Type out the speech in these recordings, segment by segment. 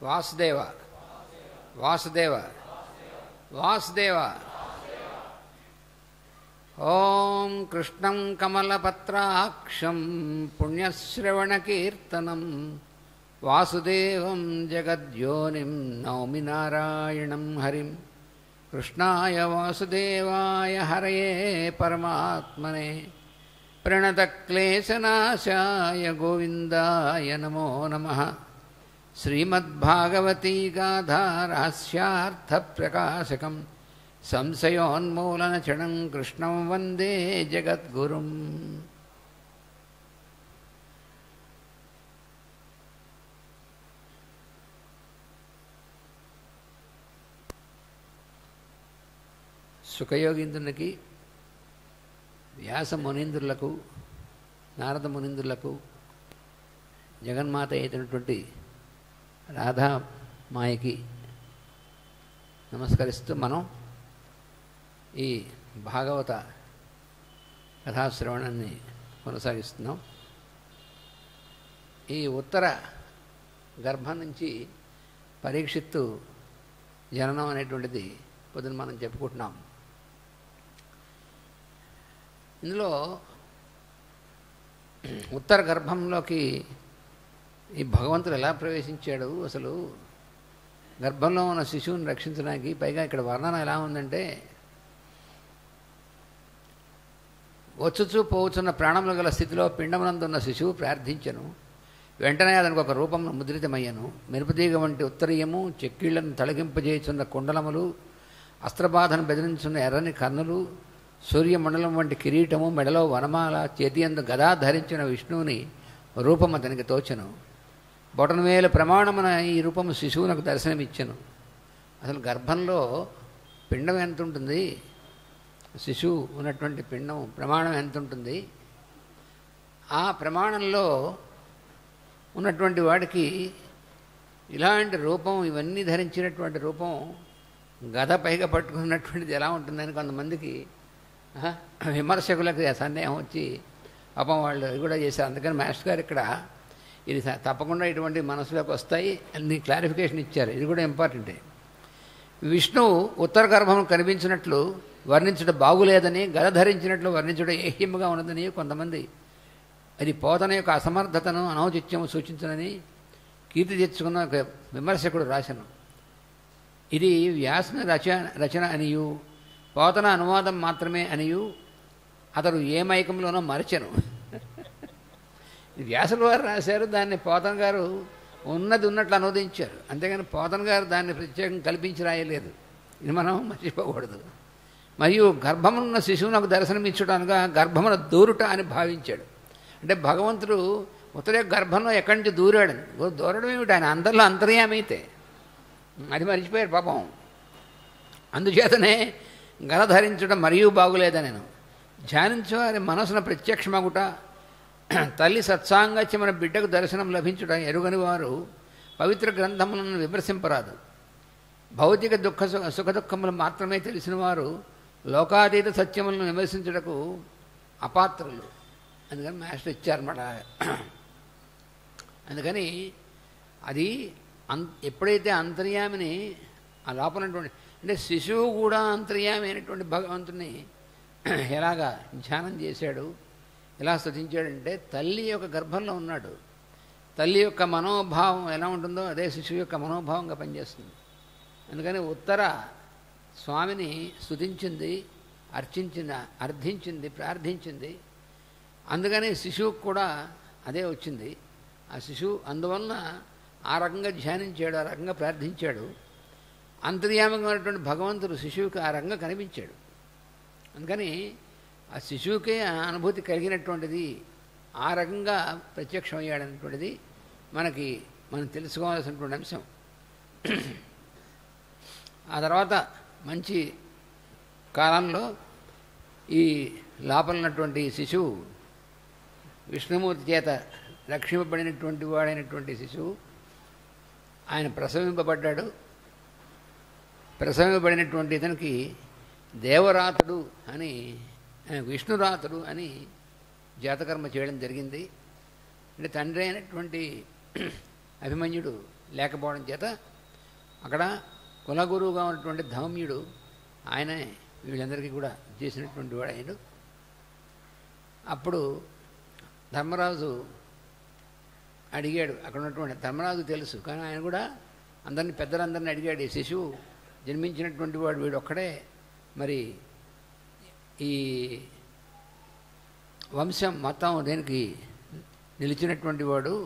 వాసుదేవ వాసుదేవ వాసుదేవ ఓం కృష్ణం కమలపత్రాక్షం పుణ్యశ్రవణకీర్తనం వాసుదేవం జగద్యోనిం నౌమి నారాయణం హరిం కృష్ణాయ వాసుదేవాయ హరయే పరమాత్మనే ప్రణతక్లేశనాశాయ గోవిందాయ నమో నమః శ్రీమద్భాగవతీ గాధారాస్యార్థప్రకాశకం సంశయోన్మూలనచణం కృష్ణం వందే జగద్గురుం సుఖయోగీంద్రునికి వ్యాస మునీంద్రులకు నారద మునీంద్రులకు జగన్మాత అయినటువంటి రాధామాయకి నమస్కరిస్తూ మనం ఈ భాగవత కథాశ్రవణాన్ని కొనసాగిస్తున్నాం ఈ ఉత్తర గర్భం నుంచి పరీక్షిత్తు జననం అనేటువంటిది పొద్దున మనం చెప్పుకుంటున్నాం ఇందులో ఉత్తర గర్భంలోకి ఈ భగవంతుడు ఎలా ప్రవేశించాడు అసలు గర్భంలో ఉన్న శిశువుని రక్షించడానికి పైగా ఇక్కడ వర్ణన ఎలా ఉందంటే వచ్చుచూ పోవచ్చున్న ప్రాణములు గల స్థితిలో పిండమునందున్న శిశువు ప్రార్థించను వెంటనే అతనికి ఒక రూపంలో ముద్రితమయ్యను మెరుపుతీగ వంటి ఉత్తరీయము చెక్కిళ్లను తొలగింపజేయుచున్న కుండలములు అస్త్రబాధను బెదిరించున్న ఎర్రని కన్నులు సూర్యమండలం వంటి కిరీటము మెడలో వనమాల చేతి అందు గదా ధరించిన విష్ణువుని రూపం అతనికి తోచను బొటనవేల ప్రమాణమున ఈ రూపము శిశువునకు దర్శనమిచ్చను అసలు గర్భంలో పిండం ఎంత ఉంటుంది శిశువు ఉన్నటువంటి పిండం ప్రమాణం ఎంత ఉంటుంది ఆ ప్రమాణంలో ఉన్నటువంటి వాడికి ఇలాంటి రూపం ఇవన్నీ ధరించినటువంటి రూపం గద పైగా పట్టుకున్నటువంటిది ఎలా ఉంటుందని కొంతమందికి ఆ, విమర్శకులకు ఆ సందేహం వచ్చి పాపం వాళ్ళు ఇది కూడా చేశారు అందుకని మాస్టర్ గారు ఇక్కడ ఇది త- తప్పకుండా ఇటువంటి మనసులోకి వస్తాయి అని క్లారిఫికేషన్ ఇచ్చారు ఇది కూడా ఇంపార్టెంటే విష్ణువు ఉత్తర గర్భం కనిపించినట్లు వర్ణించడం బాగులేదని గద ధరించినట్లు వర్ణించడం ఏహ్యముగా ఉన్నదని కొంతమంది అది పోతన యొక్క అసమర్థతను అనౌచిత్యము సూచించనని కీర్తి తెచ్చుకున్న ఒక విమర్శకుడు రాశను ఇది వ్యాసన రచన రచన అనియు పోతన అనువాదం మాత్రమే అనియు అతడు ఏ మైకంలోనో మరచెను ఇది వ్యాసుల వారు రాశారు దాన్ని పోతన గారు ఉన్నది ఉన్నట్లు అనువదించారు అంతేగాని పోతన గారు దాన్ని ప్రత్యేకంగా కల్పించి రాయలేదు ఇది మనం మర్చిపోకూడదు మరియు గర్భమున్న శిశువునకు దర్శనమిచ్చుటానుగా గర్భమున దూరుట అని భావించాడు అంటే భగవంతుడు ఉత్తరే గర్భంలో ఎక్కడి నుంచి దూరాడు దూరడం ఏమిటి ఆయన అందరిలో అంతర్యామైతే అది మర్చిపోయారు పాపం అందుచేతనే గల ధరించడం మరీ బాగులేదని నేను ధ్యానించువారి మనసున ప్రత్యక్షమగుట తల్లి సత్సాంగత్య మన బిడ్డకు దర్శనం లభించుట ఎరుగని వారు పవిత్ర గ్రంథములను విమర్శింపరాదు భౌతిక దుఃఖ సు- సుఖ దుఃఖములు మాత్రమే తెలిసిన వారు లోకాతీత సత్యములను విమర్శించుటకు అపాత్రులు అందుకని మాస్టర్ ఇచ్చారన్నమాట అందుకని అది అం ఎప్పుడైతే అంతర్యామిని ఆ లోపలటువంటి అంటే శిశువు కూడా అంతర్యామి అయినటువంటి భగవంతుని ఎలాగా ధ్యానం చేశాడు ఎలా స్థుతించాడంటే తల్లి యొక్క గర్భంలో ఉన్నాడు తల్లి యొక్క మనోభావం ఎలా ఉంటుందో అదే శిశువు యొక్క మనోభావంగా పనిచేస్తుంది అందుకని ఉత్తర స్వామిని స్థుతించింది అర్చించింది అర్థించింది ప్రార్థించింది అందుకని శిశువుకు కూడా అదే వచ్చింది ఆ శిశువు అందువలన ఆ రకంగా ధ్యానించాడు ఆ రకంగా ప్రార్థించాడు అంతర్యామకమైనటువంటి భగవంతుడు శిశువుకి ఆ రకంగా కనిపించాడు అందుకని ఆ శిశువుకే ఆ అనుభూతి కలిగినటువంటిది ఆ రకంగా ప్రత్యక్షమయ్యాడనేటువంటిది మనకి మనం తెలుసుకోవాల్సినటువంటి అంశం ఆ తర్వాత మంచి కాలంలో ఈ లోపల ఉన్నటువంటి శిశువు విష్ణుమూర్తి చేత రక్షింపబడినటువంటి వాడైనటువంటి శిశువు ఆయన ప్రసవింపబడ్డాడు ప్రసవింపబడినటువంటి ఇతనికి దేవరాతుడు అని ఆ, విష్ణురాతుడు అని జాతకర్మ చేయడం జరిగింది అంటే తండ్రి అయినటువంటి అభిమన్యుడు లేకపోవడం చేత అక్కడ కులగురువుగా ఉన్నటువంటి ధౌమ్యుడు ఆయనే వీళ్ళందరికీ కూడా చేసినటువంటి వాడు ఆయన అప్పుడు ధర్మరాజు అడిగాడు అక్కడ ఉన్నటువంటి ధర్మరాజు తెలుసు కానీ ఆయన కూడా అందరిని పెద్దలందరిని అడిగాడు ఈ శిశువు జన్మించినటువంటి వాడు వీడు ఒక్కడే మరి ఈ వంశం మొత్తం దేనికి నిలిచినటువంటి వాడు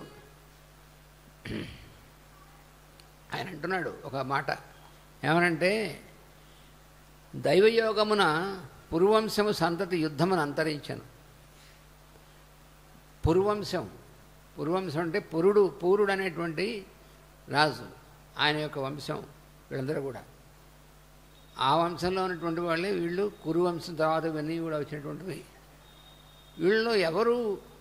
ఆయన అంటున్నాడు ఒక మాట ఏమనంటే దైవయోగమున పురువంశము సంతతి యుద్ధమును అంతరించను పురువంశం పురువంశం అంటే పురుడు పూరుడు అనేటువంటి రాజు ఆయన యొక్క వంశం వీళ్ళందరూ కూడా ఆ వంశంలో ఉన్నటువంటి వాళ్ళే వీళ్ళు కురువంశం తర్వాత ఇవన్నీ కూడా వచ్చినటువంటివి వీళ్ళు ఎవరు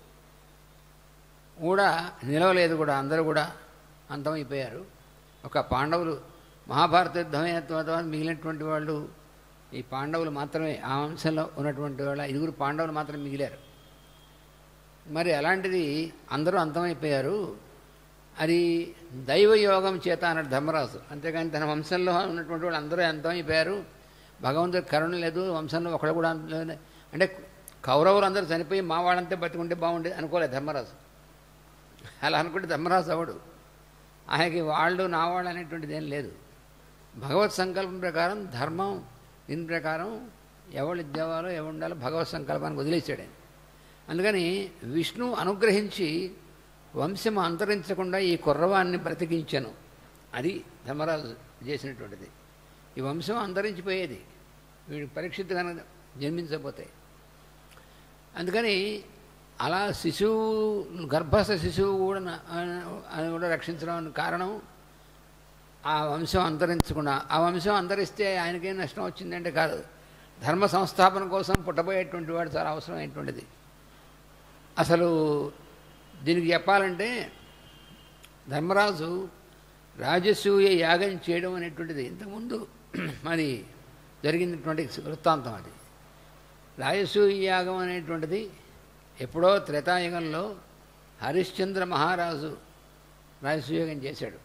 కూడా నిలవలేదు కూడా అందరూ కూడా అంతమైపోయారు ఒక పాండవులు మహాభారత యుద్ధమైన తర్వాత మిగిలినటువంటి వాళ్ళు ఈ పాండవులు మాత్రమే ఆ వంశంలో ఉన్నటువంటి వాళ్ళ ఐదుగురు పాండవులు మాత్రమే మిగిలారు మరి అలాంటిది అందరూ అంతమైపోయారు అది దైవయోగం చేత అన్నాడు ధర్మరాజు అంతేగాని తన వంశంలో ఉన్నటువంటి వాళ్ళు అందరూ అంతమైపోయారు భగవంతుడి కరుణ లేదు వంశంలో ఒకడు కూడా అంతం లేదు. అంటే కౌరవులు అందరూ చనిపోయి మా వాళ్ళంతే బతికుంటే బాగుండేది అనుకోలేదు ధర్మరాజు అలా అనుకుంటే ధర్మరాజు అవడు ఆయనకి వాళ్ళు నా వాళ్ళు అనేటువంటిది ఏం లేదు భగవత్ సంకల్పం ప్రకారం ధర్మం దీని ప్రకారం ఎవరు ఇద్దేవాలో ఎవరు ఉండాలో భగవత్ సంకల్పానికి వదిలేశాడు ఆయన అందుకని విష్ణు అనుగ్రహించి వంశం అంతరించకుండా ఈ కుర్రవాన్ని బ్రతికించను అది ధర్మరాజు చేసినటువంటిది ఈ వంశం అంతరించిపోయేది వీడు పరీక్షిత్ కనుక జన్మించకపోతే అందుకని అలా శిశువు గర్భస్థ శిశువు కూడా నా- అని కూడా రక్షించడం కారణం ఆ వంశం అంతరించకుండా ఆ వంశం అంతరిస్తే ఆయనకేం నష్టం వచ్చిందంటే కాదు ధర్మ సంస్థాపన కోసం పుట్టబోయేటువంటి వాడు చాలా అవసరమైనటువంటిది అసలు దీనికి చెప్పాలంటే ధర్మరాజు రాజసూయ యాగం చేయడం అనేటువంటిది ఇంతకుముందు మరి జరిగినటువంటి వృత్తాంతం అది రాజసూయ యాగం అనేటువంటిది ఎప్పుడో త్రేతాయుగంలో హరిశ్చంద్ర మహారాజు రాజసూయగం చేశాడు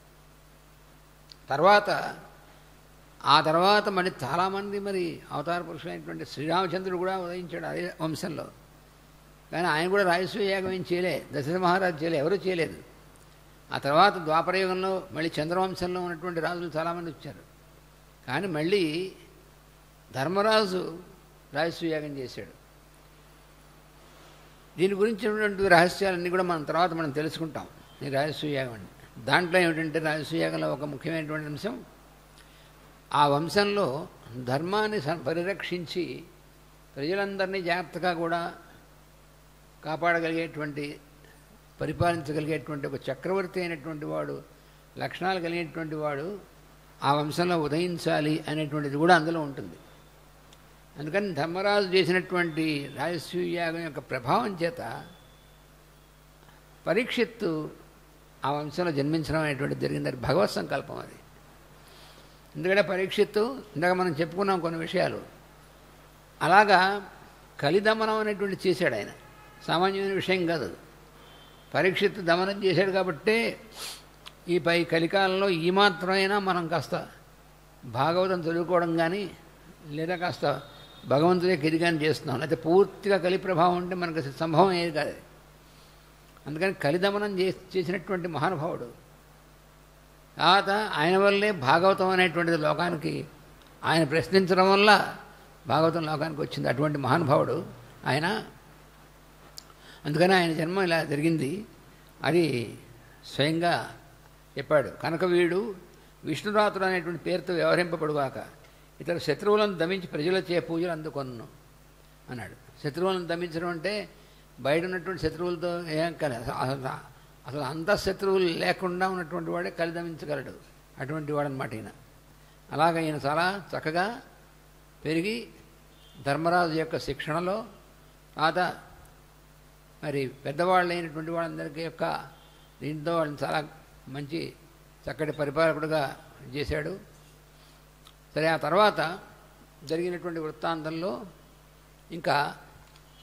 తర్వాత ఆ తర్వాత మరి చాలామంది మరి అవతార పురుషులైనటువంటి శ్రీరామచంద్రుడు కూడా ఉదయించాడు అదే వంశంలో కానీ ఆయన కూడా రాజసూయ యాగం ఏం చేయలే దశరథ మహారాజు చేయలే ఎవరూ చేయలేదు ఆ తర్వాత ద్వాపరయుగంలో మళ్ళీ చంద్రవంశంలో ఉన్నటువంటి రాజులు చాలామంది వచ్చారు కానీ మళ్ళీ ధర్మరాజు రాజసూయ యాగం చేశాడు దీని గురించి ఉన్నటువంటి రహస్యాలన్నీ కూడా మనం తర్వాత మనం తెలుసుకుంటాం ఈ రాజసూయాగం అని దాంట్లో ఏమిటంటే రాజసూయాగంలో ఒక ముఖ్యమైనటువంటి అంశం ఆ వంశంలో ధర్మాన్ని స- పరిరక్షించి ప్రజలందరినీ జాగ్రత్తగా కూడా కాపాడగలిగేటువంటి పరిపాలించగలిగేటువంటి ఒక చక్రవర్తి అయినటువంటి వాడు లక్షణాలు కలిగినటువంటి వాడు ఆ వంశంలో ఉదయించాలి అనేటువంటిది కూడా అందులో ఉంటుంది అందుకని ధర్మరాజు చేసినటువంటి రాజసూయాగం యొక్క ప్రభావం చేత పరీక్షిత్తు ఆ వంశంలో జన్మించడం అనేటువంటిది జరిగింది అది భగవత్ సంకల్పం అది ఎందుకంటే పరీక్షిత్తు ఇందాక మనం చెప్పుకున్నాం కొన్ని విషయాలు అలాగా కలిదమనం అనేటువంటి చేశాడు ఆయన సామాన్యమైన విషయం కాదు అది. పరీక్షిత్తు దమనం చేశాడు కాబట్టే ఈ పై కలికాలంలో ఈ మాత్రమైనా మనం కాస్త భాగవతం చదువుకోవడం కానీ లేదా కాస్త భగవంతుడే కిరిగాని చేస్తున్నాం అయితే పూర్తిగా కలి ప్రభావం ఉంటే మనకు అసలు సంభవం ఏది కాదు అందుకని కలిదమనం చేసి చేసినటువంటి మహానుభావుడు తర్వాత ఆయన వల్లే భాగవతం అనేటువంటిది లోకానికి ఆయన ప్రశ్నించడం వల్ల భాగవతం లోకానికి వచ్చింది అటువంటి మహానుభావుడు ఆయన అందుకని ఆయన జన్మ ఇలా జరిగింది అది స్వయంగా చెప్పాడు కనుక వీడు విష్ణురాతుడు అనేటువంటి పేరుతో వ్యవహరింపబడుగాక ఇతర శత్రువులను దమించి ప్రజలచే పూజలు అందుకొను అన్నాడు శత్రువులను దమించడం అంటే బయట ఉన్నటువంటి శత్రువులతో ఏం కాదు అసలు అసలు అంత శత్రువులు లేకుండా ఉన్నటువంటి వాడే కలిదమించగలడు అటువంటి వాడనమాట ఈయన అలాగ ఈయన చాలా చక్కగా పెరిగి ధర్మరాజు యొక్క శిక్షణలో తర్వాత మరి పెద్దవాళ్ళు అయినటువంటి వాళ్ళందరికీ యొక్క దీంతో వాళ్ళని చాలా మంచి చక్కటి పరిపాలకుడుగా చేశాడు సరే ఆ తర్వాత జరిగినటువంటి వృత్తాంతంలో ఇంకా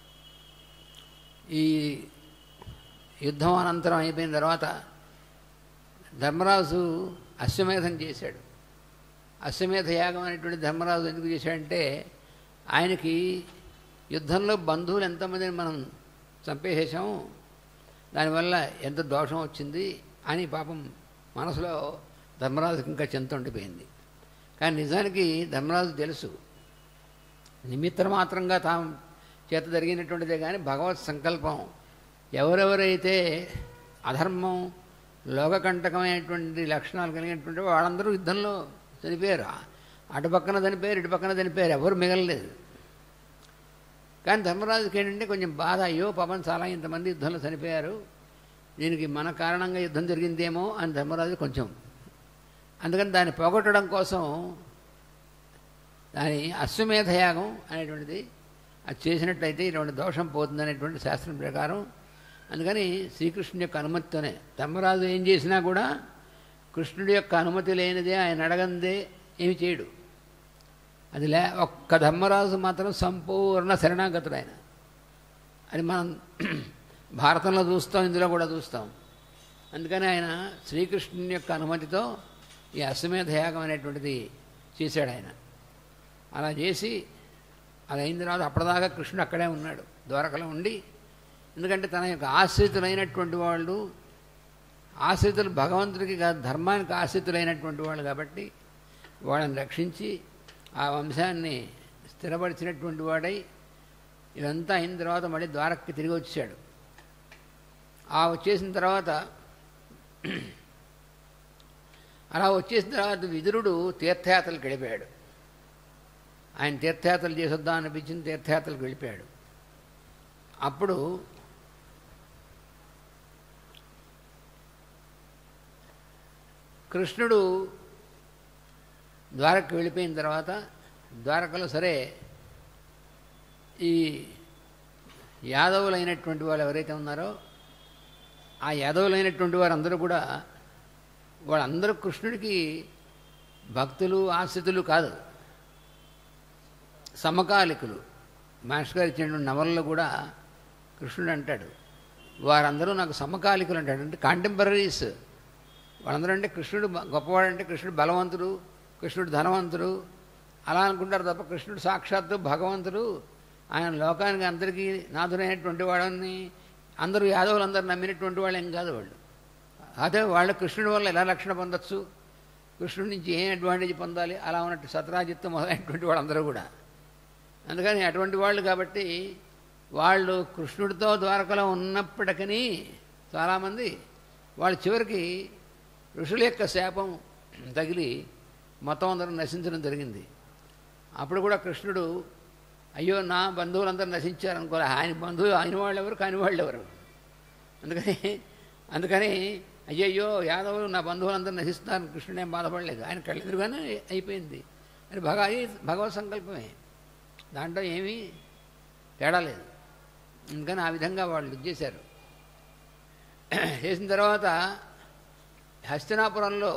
ఈ యుద్ధం అనంతరం అయిపోయిన తర్వాత ధర్మరాజు అశ్వమేధం చేశాడు అశ్వమేధ యాగం అనేటువంటి ధర్మరాజు ఎందుకు చేశాడంటే ఆయనకి యుద్ధంలో బంధువులు ఎంతమందిని మనం చంపేసేసాము దానివల్ల ఎంత దోషం వచ్చింది అని పాపం మనసులో ధర్మరాజుకి ఇంకా చింత ఉండిపోయింది కానీ నిజానికి ధర్మరాజు తెలుసు నిమిత్త మాత్రంగా తాము చేత జరిగినటువంటిదే కానీ భగవత్ సంకల్పం ఎవరెవరైతే అధర్మం లోకకంటకమైనటువంటి లక్షణాలు కలిగినటువంటి వాళ్ళందరూ యుద్ధంలో చనిపోయారు అటు పక్కన చనిపోయారు ఇటు పక్కన చనిపోయారు ఎవరు మిగలలేదు కానీ ధర్మరాజుకి ఏంటంటే కొంచెం బాధ అయ్యో పాపం చాలా ఇంతమంది యుద్ధంలో చనిపోయారు దీనికి మన కారణంగా యుద్ధం జరిగిందేమో అని ధర్మరాజు కొంచెం అందుకని దాన్ని పోగొట్టడం కోసం దాని అశ్వమేధ యాగం అనేటువంటిది అది చేసినట్లయితే ఇటువంటి దోషం పోతుంది అనేటువంటి శాస్త్రం ప్రకారం అందుకని శ్రీకృష్ణుని యొక్క అనుమతితోనే ధర్మరాజు ఏం చేసినా కూడా కృష్ణుడి యొక్క అనుమతి లేనిదే ఆయన అడగందే ఏమి చేయడు అది లే ఒక్క ధర్మరాజు మాత్రం సంపూర్ణ శరణాగతుడు ఆయన అది మనం భారతంలో చూస్తాం ఇందులో కూడా చూస్తాం అందుకని ఆయన శ్రీకృష్ణుని యొక్క అనుమతితో ఈ అశ్వమేధ యాగం అనేటువంటిది చేశాడు ఆయన అలా చేసి అది అయిన తర్వాత అప్పటిదాకా కృష్ణుడు అక్కడే ఉన్నాడు ద్వారకలో ఉండి ఎందుకంటే తన యొక్క ఆశ్రితులైనటువంటి వాళ్ళు ఆశ్రితులు భగవంతుడికి కాదు ధర్మానికి ఆశ్రితులైనటువంటి వాళ్ళు కాబట్టి వాళ్ళని రక్షించి ఆ వంశాన్ని స్థిరపరిచినటువంటి వాడై ఇదంతా అయిన తర్వాత మళ్ళీ ద్వారక్కి తిరిగి వచ్చాడు ఆ వచ్చేసిన తర్వాత అలా వచ్చేసిన తర్వాత విదురుడు తీర్థయాత్రలకు వెళ్ళిపోయాడు ఆయన తీర్థయాత్రలు చేసొద్దాం అనిపించింది తీర్థయాత్రలకు వెళ్ళిపోయాడు అప్పుడు కృష్ణుడు ద్వారకకు వెళ్ళిపోయిన తర్వాత ద్వారకలో సరే ఈ యాదవులైనటువంటి వాళ్ళు ఎవరైతే ఉన్నారో ఆ యాదవులైనటువంటి వారందరూ కూడా వాళ్ళందరూ కృష్ణుడికి భక్తులు ఆశ్రితులు కాదు సమకాలికులు మాస్టర్ గారు ఇచ్చినటువంటి నవలలో కూడా కృష్ణుడు అంటాడు వారందరూ నాకు సమకాలికులు అంటాడు అంటే కాంటెంపరీస్ వాళ్ళందరూ అంటే కృష్ణుడు గొప్పవాడంటే కృష్ణుడు బలవంతుడు కృష్ణుడు ధనవంతుడు అలా అనుకుంటారు తప్ప కృష్ణుడు సాక్షాత్తు భగవంతుడు ఆయన లోకానికి అందరికీ నాథుడైనటువంటి వాడని అందరూ యాదవులందరూ నమ్మినటువంటి వాళ్ళు ఏం కాదు వాళ్ళు అదే వాళ్ళు కృష్ణుడి వల్ల ఎలా రక్షణ పొందొచ్చు కృష్ణుడి నుంచి ఏం అడ్వాంటేజ్ పొందాలి అలా ఉన్నట్టు సత్రాజిత్తు మొదలైనటువంటి వాళ్ళందరూ కూడా అందుకని అటువంటి వాళ్ళు కాబట్టి వాళ్ళు కృష్ణుడితో ద్వారకలో ఉన్నప్పటికీ చాలామంది వాళ్ళు చివరికి ఋషుల యొక్క శాపం తగిలి మొత్తం అందరూ నశించడం జరిగింది అప్పుడు కూడా కృష్ణుడు అయ్యో నా బంధువులందరూ నశించారనుకోలే ఆయన బంధువులు ఆయన వాళ్ళు ఎవరు కాని వాళ్ళు ఎవరు అందుకని అందుకని అయ్యయ్యో యాదవులు నా బంధువులందరూ నశిస్తున్నారు కృష్ణుడు ఏం బాధపడలేదు ఆయన కళ్ళెదురుగానే అయిపోయింది అది భగ అది భగవత్ సంకల్పమే దాంట్లో ఏమీ తేడా లేదు అందుకని ఆ విధంగా వాళ్ళు ఇది చేశారు చేసిన తర్వాత హస్తినాపురంలో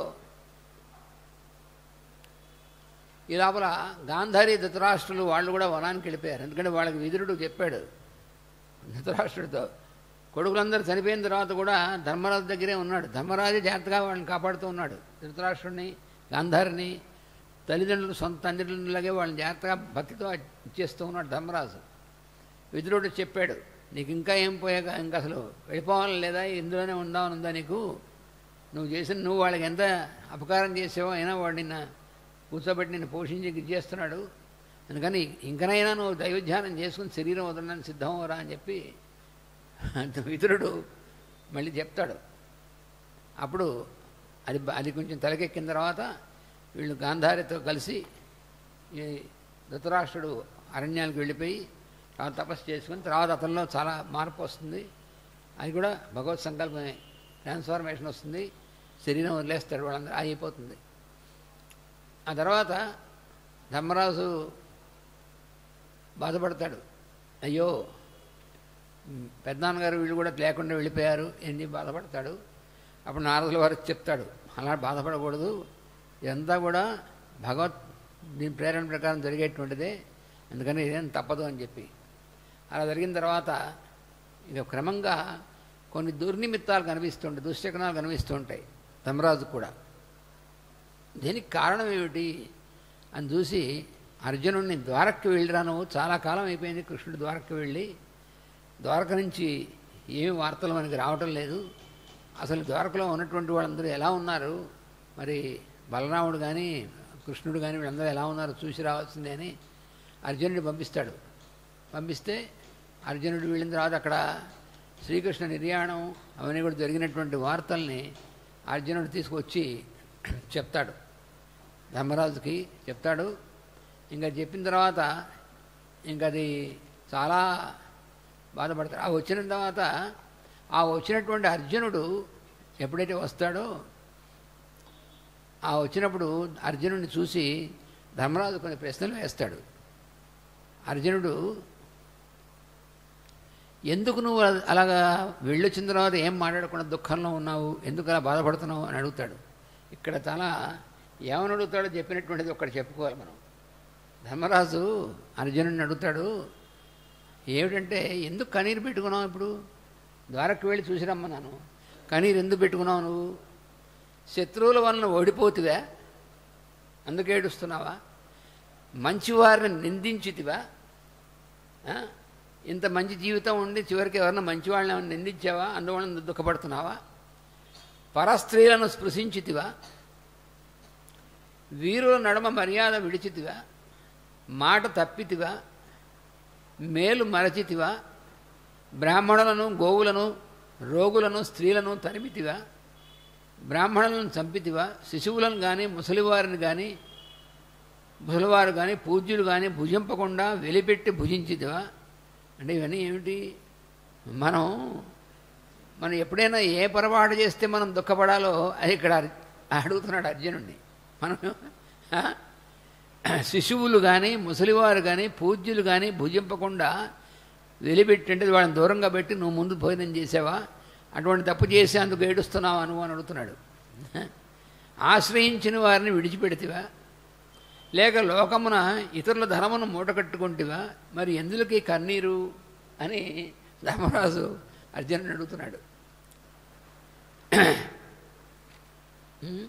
ఈ లోపల గాంధారి ధృతరాష్ట్రులు వాళ్ళు కూడా వనానికి వెళ్ళిపోయారు ఎందుకంటే వాళ్ళకి విదురుడు చెప్పాడు ధృతరాష్ట్రుడితో కొడుకులందరూ చనిపోయిన తర్వాత కూడా ధర్మరాజు దగ్గరే ఉన్నాడు ధర్మరాజు జాగ్రత్తగా వాళ్ళని కాపాడుతూ ఉన్నాడు ధృతరాష్ట్రుడిని గాంధారిని తల్లిదండ్రులు సొంత తల్లిదండ్రులలాగే వాళ్ళని జాగ్రత్తగా భక్తితో ఇచ్చేస్తూ ఉన్నాడు ధర్మరాజు విదురుడు చెప్పాడు నీకు ఇంకా ఏం పోయాక ఇంకా అసలు వెళ్ళిపోవాలి లేదా ఇందులోనే ఉందామని ఉందా నీకు నువ్వు చేసిన నువ్వు వాళ్ళకి ఎంత అపకారం చేసావో అయినా వాడు నిన్న కూర్చోబెట్టి నిన్ను పోషించి ఇది చేస్తున్నాడు అందుకని ఇంకనైనా నువ్వు దైవధ్యానం చేసుకుని శరీరం వదలడానికి సిద్ధమవరా అని చెప్పి విదురుడు మళ్ళీ చెప్తాడు అప్పుడు అది అది కొంచెం తలకెక్కిన తర్వాత వీళ్ళు గాంధారితో కలిసి ఈ ధృతరాష్ట్రుడు అరణ్యానికి వెళ్ళిపోయి తర్వాత తపస్సు చేసుకుని తర్వాత అతనిలో చాలా మార్పు వస్తుంది అది కూడా భగవత్ సంకల్పమే ట్రాన్స్ఫార్మేషన్ వస్తుంది శరీరం వదిలేస్తాడు వాళ్ళందరూ అయిపోతుంది ఆ తర్వాత ధర్మరాజు బాధపడతాడు అయ్యో పెద్దనాన్నగారు వీళ్ళు కూడా లేకుండా వెళ్ళిపోయారు ఎన్ని బాధపడతాడు అప్పుడు నారదుల వారికి చెప్తాడు అలా బాధపడకూడదు ఇదంతా కూడా భగవత్ దీని ప్రేరణ ప్రకారం జరిగేటువంటిదే అందుకని ఇదేం తప్పదు అని చెప్పి అలా జరిగిన తర్వాత ఇక క్రమంగా కొన్ని దుర్నిమిత్తాలు కనిపిస్తుంటాయి దుశ్శకనాలు కనిపిస్తుంటాయి ధర్మరాజు కూడా దీనికి కారణం ఏమిటి అని చూసి అర్జునుడిని ద్వారక్కి వెళ్ళిరా నువ్వు చాలా కాలం అయిపోయింది కృష్ణుడు ద్వారక్కి వెళ్ళి ద్వారక నుంచి ఏమి వార్తలు మనకి రావటం లేదు అసలు ద్వారకలో ఉన్నటువంటి వాళ్ళందరూ ఎలా ఉన్నారు మరి బలరాముడు కానీ కృష్ణుడు కానీ వీళ్ళందరూ ఎలా ఉన్నారో చూసి రావాల్సిందే అని అర్జునుడిని పంపిస్తాడు పంపిస్తే అర్జునుడు వెళ్ళిన తర్వాత అక్కడ శ్రీకృష్ణ నిర్యాణం అవన్నీ కూడా జరిగినటువంటి వార్తల్ని అర్జునుడు తీసుకొచ్చి చెప్తాడు ధర్మరాజుకి చెప్తాడు ఇంకా చెప్పిన తర్వాత ఇంకా అది చాలా బాధపడతాడు ఆ వచ్చిన తర్వాత ఆ వచ్చినటువంటి అర్జునుడు ఎప్పుడైతే వస్తాడో ఆ వచ్చినప్పుడు అర్జునుడిని చూసి ధర్మరాజు కొన్ని ప్రశ్నలు వేస్తాడు అర్జునుడు ఎందుకు నువ్వు అలాగా వెళ్ళొచ్చిన తర్వాత ఏం మాట్లాడకుండా దుఃఖంలో ఉన్నావు ఎందుకు అలా బాధపడుతున్నావు అని అడుగుతాడు ఇక్కడ చాలా ఏమని అడుగుతాడో చెప్పినటువంటిది ఒక్కటి చెప్పుకోవాలి మనం ధర్మరాజు అర్జునుడిని అడుగుతాడు ఏమిటంటే ఎందుకు కన్నీరు పెట్టుకున్నావు ఇప్పుడు ద్వారకు వెళ్ళి చూసి రమ్మన్నాను కన్నీరు ఎందుకు పెట్టుకున్నావు నువ్వు శత్రువుల వలన ఓడిపోతువా అందుకు ఏడుస్తున్నావా మంచివారిని నిందించితివా ఆ? ఇంత మంచి జీవితం ఉండి చివరికి ఎవరన్నా మంచి వాళ్ళని ఏమైనా నిందించావా అందువలన దుఃఖపడుతున్నావా పరస్త్రీలను స్పృశించితివా వీరుల నడమ మర్యాద విడిచితివా మాట తప్పితివా మేలు మరచితివా బ్రాహ్మణులను గోవులను రోగులను స్త్రీలను తరిమితివా బ్రాహ్మణులను చంపితివా శిశువులను కానీ ముసలివారిని కానీ ముసలివారు కానీ పూజ్యులు కానీ భుజింపకుండా వెలిపెట్టి భుజించితివా అంటే ఇవన్నీ ఏమిటి మనం మనం ఎప్పుడైనా ఏ పొరపాటు చేస్తే మనం దుఃఖపడాలో అది ఇక్కడ అర్- అడుగుతున్నాడు అర్జునుడిని మనం ఆ? శిశువులు కానీ ముసలివారు కానీ పూజ్యులు కానీ భుజింపకుండా వెలిపెట్టింటే వాళ్ళని దూరంగా పెట్టి నువ్వు ముందు భోజనం చేసావా అటువంటి తప్పు చేసేందుకు ఏడుస్తున్నావా నువ్వు అని అడుగుతున్నాడు ఆశ్రయించిన వారిని విడిచిపెడితివా లేక లోకమున ఇతరుల ధనమును మూటకట్టుకుంటివా మరి ఎందులకి కన్నీరు అని ధర్మరాజు అర్జునుని అడుగుతున్నాడు ఉమ్.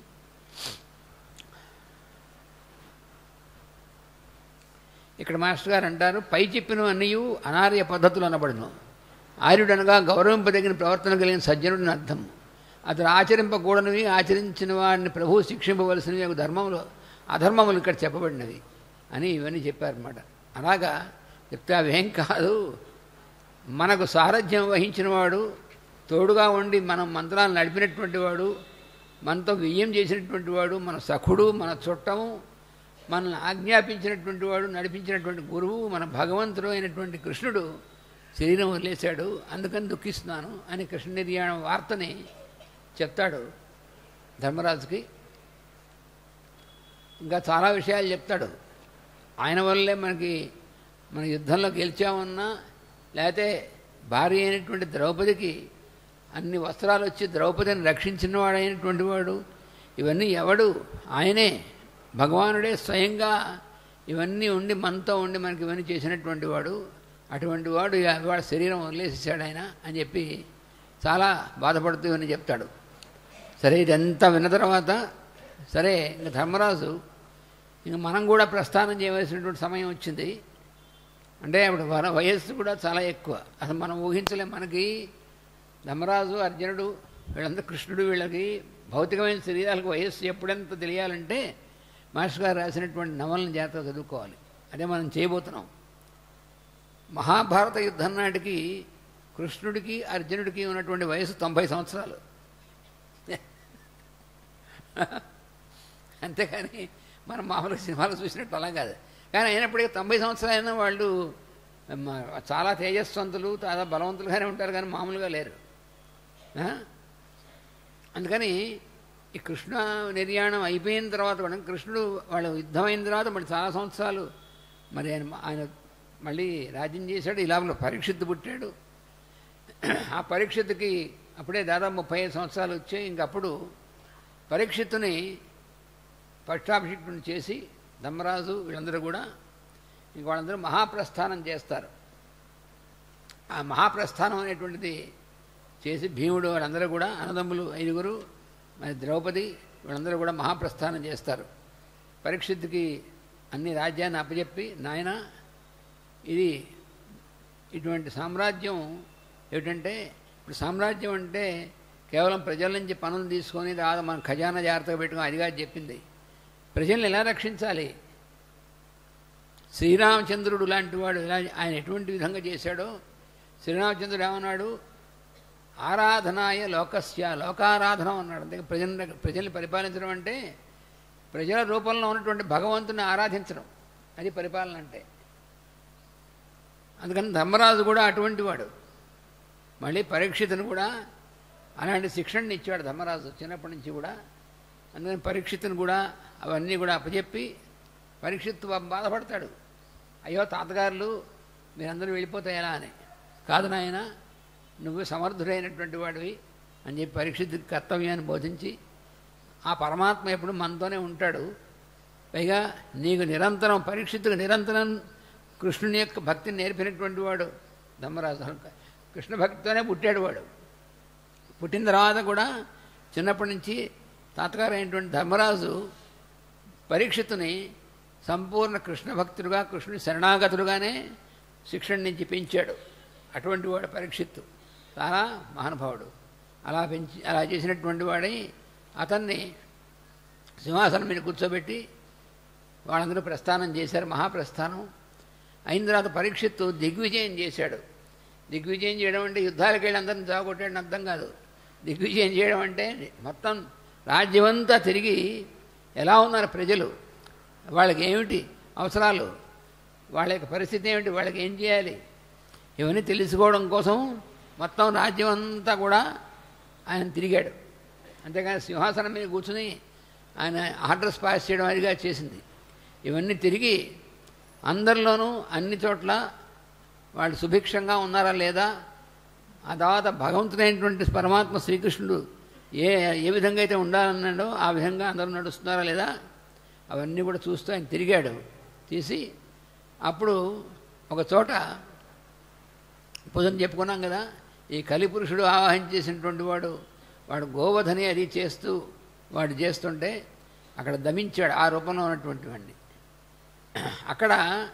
ఇక్కడ మాస్టర్ గారు అంటారు పై చెప్పిన అన్నయు అనార్య పద్ధతులు అనబడును ఆర్యుడనగా గౌరవింపదగిన ప్రవర్తన కలిగిన సజ్జనుడిని అర్థం అతను ఆచరింపకూడనివి ఆచరించిన వాడిని ప్రభువు శిక్షింపవలసినవి ఒక ధర్మములు అధర్మములు ఇక్కడ చెప్పబడినవి అని ఇవన్నీ చెప్పారన్నమాట అలాగా చెప్తే అవేం కాదు మనకు సారథ్యం వహించిన వాడు తోడుగా ఉండి మనం మంత్రాలు నడిపినటువంటి వాడు మనతో విజయం చేసినటువంటి వాడు మన సఖుడు మన చుట్టము మనల్ని ఆజ్ఞాపించినటువంటి వాడు నడిపించినటువంటి గురువు మన భగవంతుడు అయినటువంటి కృష్ణుడు శరీరం వదిలేశాడు అందుకని దుఃఖిస్తున్నాను అని కృష్ణ నిర్యాణం వార్తని చెప్తాడు ధర్మరాజుకి ఇంకా చాలా విషయాలు చెప్తాడు ఆయన వల్లే మనకి మన యుద్ధంలో గెలిచామన్నా లేకపోతే భార్య అయినటువంటి ద్రౌపదికి అన్ని వస్త్రాలు వచ్చి ద్రౌపదిని రక్షించిన వాడైనటువంటి వాడు ఇవన్నీ ఎవడు ఆయనే భగవానుడే స్వయంగా ఇవన్నీ ఉండి మనతో ఉండి మనకి ఇవన్నీ చేసినటువంటి వాడు అటువంటి వాడు ఇవాళ శరీరం వదిలేసేసాడు ఆయన అని చెప్పి చాలా బాధపడుతూ ఇవన్నీ చెప్తాడు సరే ఇదంతా విన్న తర్వాత సరే ఇంక ధర్మరాజు ఇంక మనం కూడా ప్రస్థానం చేయవలసినటువంటి సమయం వచ్చింది అంటే అప్పుడు మన వయస్సు కూడా చాలా ఎక్కువ అసలు మనం ఊహించలేం మనకి ధర్మరాజు అర్జునుడు వీళ్ళందరూ కృష్ణుడు వీళ్ళకి భౌతికమైన శరీరాలకు వయస్సు ఎప్పుడెంత తెలియాలంటే మాస్టర్ గారు రాసినటువంటి నవలను జాగ్రత్తగా చదువుకోవాలి అదే మనం చేయబోతున్నాం మహాభారత యుద్ధం నాటికి కృష్ణుడికి అర్జునుడికి ఉన్నటువంటి వయసు తొంభై సంవత్సరాలు అంతేకాని మనం మామూలుగా సినిమాలు చూసినట్టు అలా కాదు కానీ అయినప్పటికీ తొంభై సంవత్సరాలైనా వాళ్ళు మ- చాలా తేజస్వంతులు చాలా బలవంతులుగానే ఉంటారు కానీ మామూలుగా లేరు ఆ? అందుకని ఈ కృష్ణ నిర్యాణం అయిపోయిన తర్వాత కూడా కృష్ణుడు వాళ్ళు యుద్ధం అయిన తర్వాత మళ్ళీ చాలా సంవత్సరాలు మరి ఆయన ఆయన మళ్ళీ రాజ్యం చేశాడు ఇలా పరీక్షిత్తు పుట్టాడు ఆ పరీక్షిత్తుకి అప్పుడే దాదాపు ముప్పై ఐదు సంవత్సరాలు వచ్చాయి ఇంకప్పుడు పరీక్షిత్తుని పట్టాభిషిక్తుని చేసి ధర్మరాజు వీళ్ళందరూ కూడా ఇంక వాళ్ళందరూ మహాప్రస్థానం చేస్తారు ఆ మహాప్రస్థానం అనేటువంటిది చేసి భీముడు వాళ్ళందరూ కూడా అన్నదమ్ములు ఐదుగురు మరి ద్రౌపది వీళ్ళందరూ కూడా మహాప్రస్థానం చేస్తారు పరీక్షిత్తుకి అన్ని రాజ్యాన్ని అప్పచెప్పి నాయన ఇది ఇటువంటి సామ్రాజ్యం ఏమిటంటే ఇప్పుడు సామ్రాజ్యం అంటే కేవలం ప్రజల నుంచి పనులు తీసుకొని రాదు మనం ఖజానా జాగ్రత్తగా పెట్టుకుని అదిగా చెప్పింది ప్రజల్ని ఎలా రక్షించాలి శ్రీరామచంద్రుడు లాంటి వాడు ఎలా ఆయన ఎటువంటి విధంగా చేశాడో శ్రీరామచంద్రుడు ఏమన్నాడు ఆరాధనాయ లోకస్య లోకారాధన అన్నాడు అంతే ప్రజల ప్రజల్ని పరిపాలించడం అంటే ప్రజల రూపంలో ఉన్నటువంటి భగవంతుని ఆరాధించడం అది పరిపాలన అంటే అందుకని ధర్మరాజు కూడా అటువంటి వాడు మళ్ళీ పరీక్షితుని కూడా అలాంటి శిక్షణని ఇచ్చాడు ధర్మరాజు చిన్నప్పటి నుంచి కూడా అందుకని పరీక్షితుని కూడా అవన్నీ కూడా అప్పచెప్పి పరీక్షిత్తు బాధపడతాడు అయ్యో తాతగారులు మీరందరూ వెళ్ళిపోతే ఎలా అని కాదు నాయన నువ్వు సమర్థుడైనటువంటి వాడివి అని చెప్పి పరీక్షిత్ కర్తవ్యాన్ని బోధించి ఆ పరమాత్మ ఎప్పుడు మనతోనే ఉంటాడు పైగా నీకు నిరంతరం పరీక్షిత్తుకు నిరంతరం కృష్ణుని యొక్క భక్తిని నేర్పినటువంటి వాడు ధర్మరాజు కృష్ణ భక్తితోనే పుట్టాడు వాడు పుట్టిన తర్వాత కూడా చిన్నప్పటి నుంచి తాతగారు అయినటువంటి ధర్మరాజు పరీక్షితుని సంపూర్ణ కృష్ణ భక్తుడుగా కృష్ణుని శరణాగతుడుగానే శిక్షణ నుంచి పెంచాడు అటువంటి వాడు పరీక్షిత్తు చాలా మహానుభావుడు అలా పెంచి అలా చేసినటువంటి వాడి అతన్ని సింహాసనం మీద కూర్చోబెట్టి వాళ్ళందరూ ప్రస్థానం చేశారు మహాప్రస్థానం అయిన తర్వాత పరీక్షిత్తు దిగ్విజయం చేశాడు దిగ్విజయం చేయడం అంటే యుద్ధాలకు వెళ్ళి అందరిని చాగొట్టాడని అర్థం కాదు దిగ్విజయం చేయడం అంటే మొత్తం రాజ్యమంతా తిరిగి ఎలా ఉన్నారు ప్రజలు వాళ్ళకి ఏమిటి అవసరాలు వాళ్ళ యొక్క పరిస్థితి ఏమిటి వాళ్ళకి ఏం చేయాలి ఇవన్నీ తెలుసుకోవడం కోసం మొత్తం రాజ్యం అంతా కూడా ఆయన తిరిగాడు అంతేగాని సింహాసనం మీద కూర్చుని ఆయన ఆర్డర్స్ పాస్ చేయడం అదిగా చేసింది ఇవన్నీ తిరిగి అందరిలోనూ అన్ని చోట్ల వాళ్ళు సుభిక్షంగా ఉన్నారా లేదా ఆ తర్వాత భగవంతుడైనటువంటి పరమాత్మ శ్రీకృష్ణుడు ఏ ఏ విధంగా అయితే ఉండాలన్నాడో ఆ విధంగా అందరూ నడుస్తున్నారా లేదా అవన్నీ కూడా చూస్తూ ఆయన తిరిగాడు తీసి అప్పుడు ఒక చోట పొద్దున చెప్పుకున్నాం కదా ఈ కలిపురుషుడు ఆవాహించేసినటువంటి వాడు వాడు గోవధని అది చేస్తూ వాడు చేస్తుంటే అక్కడ దమించాడు ఆ రూపంలో ఉన్నటువంటి వాడిని అక్కడ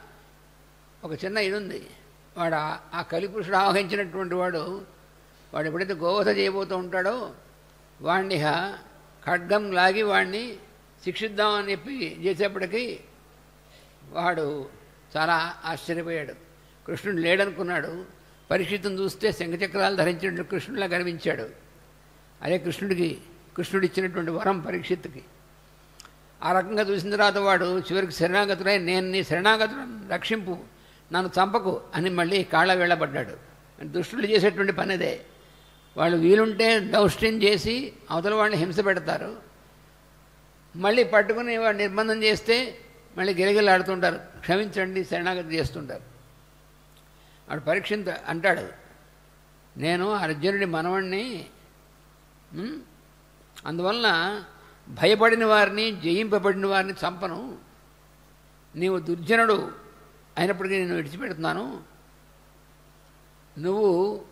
ఒక చిన్న ఇది ఉంది వాడు ఆ కలిపురుషుడు ఆవహించినటువంటి వాడు వాడు ఎప్పుడైతే గోవధ చేయబోతూ ఉంటాడో వాడిని ఖడ్గం లాగి వాడిని శిక్షిద్దామని చెప్పి చేసేప్పటికీ వాడు చాలా ఆశ్చర్యపోయాడు కృష్ణుడు లేడనుకున్నాడు పరీక్షితుని చూస్తే శంఖచక్రాలు ధరించినట్టు కృష్ణుడిలా కనిపించాడు అదే కృష్ణుడికి కృష్ణుడు ఇచ్చినటువంటి వరం పరీక్షిత్తుకి ఆ రకంగా చూసిన తర్వాత వాడు చివరికి శరణాగతుడై నేను నీ శరణాగతులను రక్షింపు నన్ను చంపకు అని మళ్ళీ కాళ్ళ వెళ్ళబడ్డాడు దుష్టులు చేసేటువంటి పని అదే వాళ్ళు వీలుంటే దౌష్ట్యం చేసి అవతల వాళ్ళని హింస పెడతారు మళ్ళీ పట్టుకుని వాడు నిర్బంధం చేస్తే మళ్ళీ గిలగిలాడుతుంటారు క్షమించండి శరణాగతి చేస్తుంటారు వాడు పరీక్ష అంటాడు నేను అర్జునుడి మనవణ్ణి అందువలన భయపడిన వారిని జయింపబడిన వారిని చంపను నీవు దుర్జనుడు అయినప్పటికీ నేను విడిచిపెడుతున్నాను నువ్వు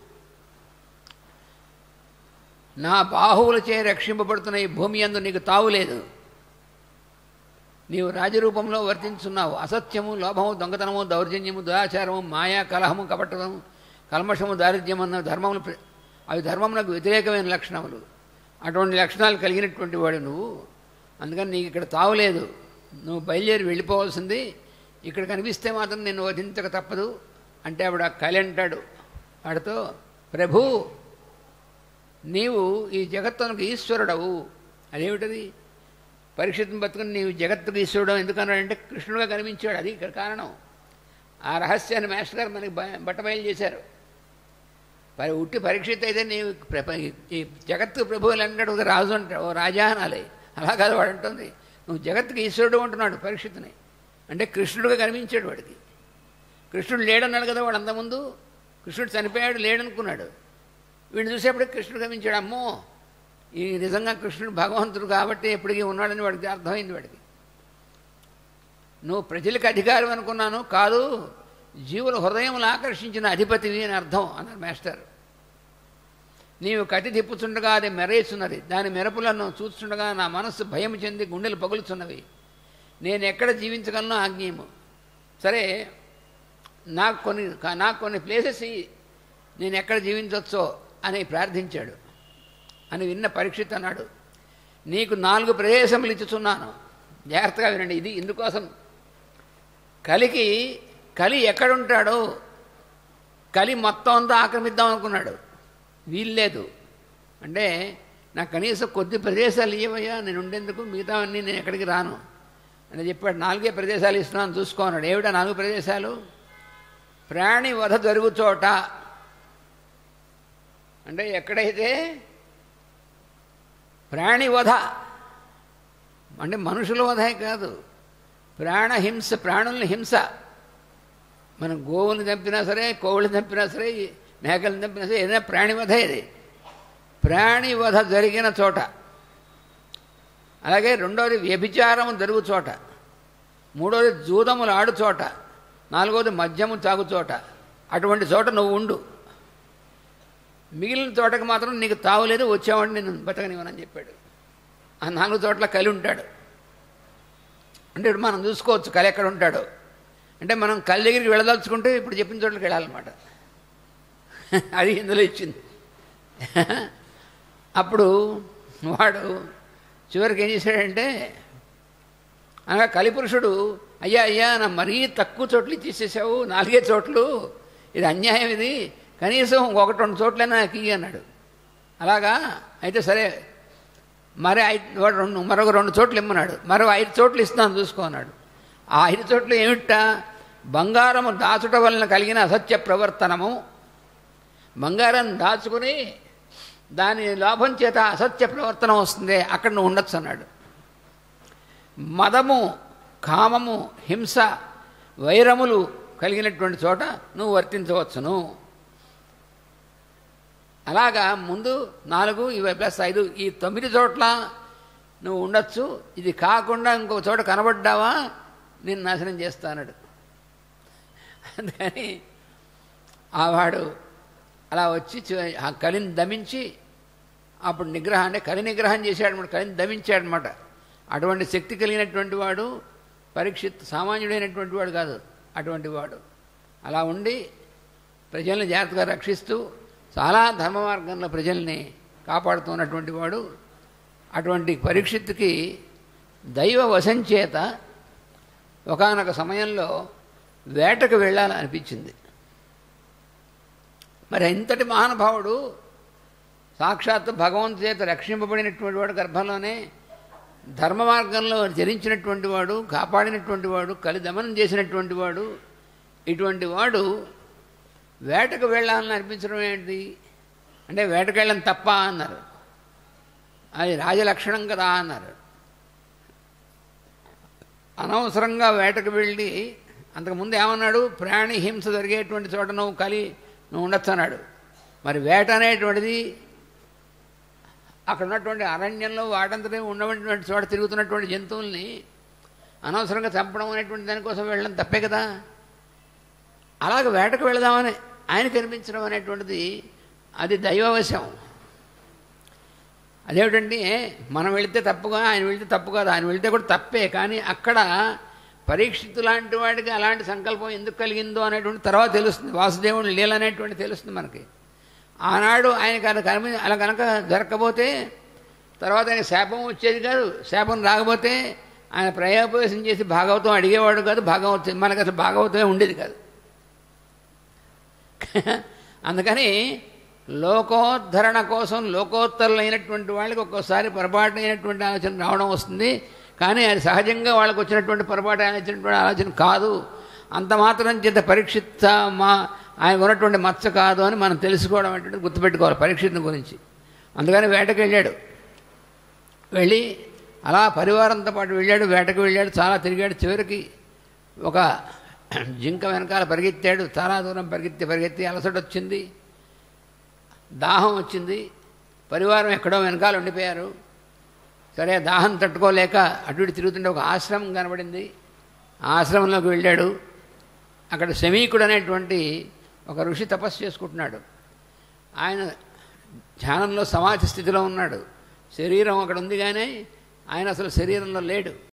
నా బాహువులచే రక్షింపబడుతున్న ఈ భూమి అందు నీకు తావులేదు నీవు రాజరూపంలో వర్తించున్నావు అసత్యము లోభము దొంగతనము దౌర్జన్యము దురాచారము మాయా కలహము కపటము కల్మషము దారిద్ర్యం అన్న ధర్మములు అవి ధర్మమునకు వ్యతిరేకమైన లక్షణములు అటువంటి లక్షణాలు కలిగినటువంటి వాడు నువ్వు అందుకని నీకు ఇక్కడ తావులేదు నువ్వు బయలుదేరి వెళ్ళిపోవాల్సింది ఇక్కడ కనిపిస్తే మాత్రం నేను వధించక తప్పదు అంటే ఆవిడ కలి అంటాడు వాడితో ప్రభు నీవు ఈ జగత్తునకు ఈశ్వరుడవు అదేమిటది పరీక్షితుని బతుకుని నీవు జగత్తుకు ఈశ్వరుడు ఎందుకన్నాడంటే కృష్ణుడుగా కనిపించాడు అది ఇక్కడ కారణం ఆ రహస్యాన్ని మాస్టర్ గారు మనకి బట్టబయలు చేశారు మరి ఉట్టి పరీక్షిత్ అయితే నీవు ఈ జగత్తు ప్రభువులు అంటాడు ఒక రాజు అంటాడు ఓ రాజా అనాలి అలా కాదు వాడు అంటుంది నువ్వు జగత్తుకి ఈశ్వరుడు అంటున్నాడు పరీక్షిత్తుని అంటే కృష్ణుడుగా కనిపించాడు వాడికి కృష్ణుడు లేడన్నాడు కదా వాడు అంతకుముందు కృష్ణుడు చనిపోయాడు లేడనుకున్నాడు వీడిని చూసేప్పటికి కృష్ణుడు గమనించాడు అమ్మో ఈ నిజంగా కృష్ణుడు భగవంతుడు కాబట్టి ఎప్పటికీ ఉన్నాడని వాడికి అర్థమైంది వాడికి నువ్వు ప్రజలకు అధికారం అనుకున్నాను కాదు జీవుల హృదయములు ఆకర్షించిన అధిపతివి అని అర్థం అన్నారు మాస్టర్ నీవు కతి తిప్పుచుండగా అది మెరేస్తున్నది దాని మెరుపులను చూస్తుండగా నా మనస్సు భయం చెంది గుండెలు పగులుతున్నవి నేను ఎక్కడ జీవించగలను ఆజ్ఞేయము సరే నాకు కొన్ని నాకు కొన్ని ప్లేసెస్ ఇయ్యి. నేను ఎక్కడ జీవించవచ్చో అని ప్రార్థించాడు అని విన్న పరీక్షిత్ అన్నాడు నీకు నాలుగు ప్రదేశములు ఇచ్చుచున్నాను జాగ్రత్తగా వినండి ఇది ఇందుకోసం కలికి కలి ఎక్కడుంటాడో కలి మొత్తం అంతా ఆక్రమిద్దాం అనుకున్నాడు వీల్లేదు అంటే నాకు కనీసం కొద్ది ప్రదేశాలు ఇవ్వయ్యా నేను ఉండేందుకు మిగతావన్నీ నేను ఎక్కడికి రాను అని చెప్పాడు నాలుగే ప్రదేశాలు ఇస్తున్నాను చూసుకో అన్నాడు ఏమిటా నాలుగు ప్రదేశాలు ప్రాణి వధ జరుగు చోట అంటే ఎక్కడైతే ప్రాణి వధ అంటే మనుషుల వధే కాదు ప్రాణహింస ప్రాణుల్ని హింస మనం గోవుని చంపినా సరే కోవుల్ని చంపినా సరే మేకలను చంపినా సరే ఏదైనా ప్రాణి వధ ఇది ప్రాణి వధ జరిగిన చోట అలాగే రెండోది వ్యభిచారం జరుగు చోట మూడోది జూదములు ఆడు చోట నాలుగోది మద్యము తాగు చోట అటువంటి చోట నువ్వు ఉండు మిగిలిన చోటకి మాత్రం నీకు తావులేదు వచ్చావండి నేను బతకనివ్వనని చెప్పాడు ఆ నాలుగు చోట్ల కలి ఉంటాడు అంటే ఇప్పుడు మనం చూసుకోవచ్చు కలి ఎక్కడ ఉంటాడో అంటే మనం కలి దగ్గరికి వెళ్ళదలుచుకుంటే ఇప్పుడు చెప్పిన చోట్లకి వెళ్ళాలన్నమాట అది ఇందులో ఇచ్చింది అప్పుడు వాడు చివరికి ఏం చేశాడంటే అనగా కలిపురుషుడు అయ్యా అయ్యా నా మరీ తక్కువ చోట్ల ఇచ్చేసేసావు నాలుగే చోట్లు ఇది అన్యాయం ఇది కనీసం ఒకటి రెండు చోట్లైనా నాకు ఇయ్యి అన్నాడు అలాగా అయితే సరే మరి ఐదు వాడు రెండు మరొక రెండు చోట్లు ఇమ్మన్నాడు మరో ఐదు చోట్లు ఇస్తాను చూసుకో అన్నాడు ఆ ఐదు చోట్ల ఏమిట బంగారము దాచుట వలన కలిగిన అసత్య ప్రవర్తనము బంగారం దాచుకుని దాని లాభం చేత అసత్య ప్రవర్తన వస్తుంది అక్కడ నువ్వు ఉండొచ్చు అన్నాడు మదము కామము హింస వైరములు కలిగినటువంటి చోట నువ్వు వర్తించవచ్చును అలాగా ముందు నాలుగు ఇవి ప్లస్ ఐదు ఈ తొమ్మిది చోట్ల నువ్వు ఉండొచ్చు ఇది కాకుండా ఇంకొక చోట కనబడ్డావా నేను నాశనం చేస్తానడు అందుకని ఆ వాడు అలా వచ్చి చ- ఆ కలిని దమించి అప్పుడు నిగ్రహం అంటే కలి నిగ్రహం చేశాడనమాట కలిని దమించాడనమాట అటువంటి శక్తి కలిగినటువంటి వాడు పరీక్షిత్ సామాన్యుడైనటువంటి వాడు కాదు అటువంటి వాడు అలా ఉండి ప్రజల్ని జాగ్రత్తగా రక్షిస్తూ చాలా ధర్మ మార్గంలో ప్రజల్ని కాపాడుతున్నటువంటి వాడు అటువంటి పరీక్షిత్తుకి దైవ వశం చేత ఒకనొక సమయంలో వేటకు వెళ్ళాలని అనిపించింది మరి ఇంతటి మహానుభావుడు సాక్షాత్ భగవంతు చేత రక్షింపబడినటువంటి వాడు గర్భంలోనే ధర్మ మార్గంలో చరించినటువంటి వాడు కాపాడినటువంటి వాడు కలి దమనం చేసినటువంటి వాడు ఇటువంటి వాడు వేటకు వెళ్ళాలని అనిపించడం ఏంటి అంటే వేటకు వెళ్ళడం తప్ప అన్నారు అది రాజలక్షణం కదా అన్నారు అనవసరంగా వేటకు వెళ్ళి అంతకుముందు ఏమన్నాడు ప్రాణి హింస జరిగేటువంటి చోట నువ్వు కలి నువ్వు ఉండొచ్చు అన్నాడు మరి వేట అనేటువంటిది అక్కడ ఉన్నటువంటి అరణ్యంలో వాటంతటే ఉన్నటువంటి చోట తిరుగుతున్నటువంటి జంతువుల్ని అనవసరంగా చంపడం అనేటువంటి దానికోసం వెళ్ళడం తప్పే కదా అలాగ వేటకు వెళదామని ఆయన కనిపించడం అనేటువంటిది అది దైవవశం అదేమిటంటే మనం వెళితే తప్పుగా ఆయన వెళితే తప్పు కాదు ఆయన వెళితే కూడా తప్పే కానీ అక్కడ పరీక్షితు లాంటి వాడికి అలాంటి సంకల్పం ఎందుకు కలిగిందో అనేటువంటి తర్వాత తెలుస్తుంది వాసుదేవుని లీల అనేటువంటి తెలుస్తుంది మనకి ఆనాడు ఆయనకు అలా కనిపి అలా కనుక జరగకపోతే తర్వాత ఆయన శాపం వచ్చేది కాదు శాపం రాకపోతే ఆయన ప్రయోపవేశం చేసి భాగవతం అడిగేవాడు కాదు భాగవతం మనకు అసలు భాగవతమే ఉండేది కాదు అందుకని లోకోద్ధరణ కోసం లోకోత్తరులైనటువంటి వాళ్ళకి ఒక్కోసారి పొరపాటు అయినటువంటి ఆలోచన రావడం వస్తుంది కానీ అది సహజంగా వాళ్ళకి వచ్చినటువంటి పొరపాటు అయినటువంటి ఆలోచన కాదు అంత మాత్రం చేత పరీక్షిత మా ఆయన ఉన్నటువంటి మచ్చ కాదు అని మనం తెలుసుకోవడం అంటే గుర్తుపెట్టుకోవాలి పరీక్షితుని గురించి అందుకని వేటకు వెళ్ళాడు వెళ్ళి అలా పరివారంతో పాటు వెళ్ళాడు వేటకు వెళ్ళాడు చాలా తిరిగాడు చివరికి ఒక జింక వెనకాల పరిగెత్తాడు చాలా దూరం పరిగెత్తి పరిగెత్తి అలసట వచ్చింది దాహం వచ్చింది పరివారం ఎక్కడో వెనకాల ఉండిపోయారు సరే దాహం తట్టుకోలేక అటు ఇటు తిరుగుతుంటే ఒక ఆశ్రమం కనబడింది ఆ ఆశ్రమంలోకి వెళ్ళాడు అక్కడ శమీకుడు అనేటువంటి ఒక ఋషి తపస్సు చేసుకుంటున్నాడు ఆయన ధ్యానంలో సమాధి స్థితిలో ఉన్నాడు శరీరం అక్కడ ఉంది కానీ ఆయన అసలు శరీరంలో లేడు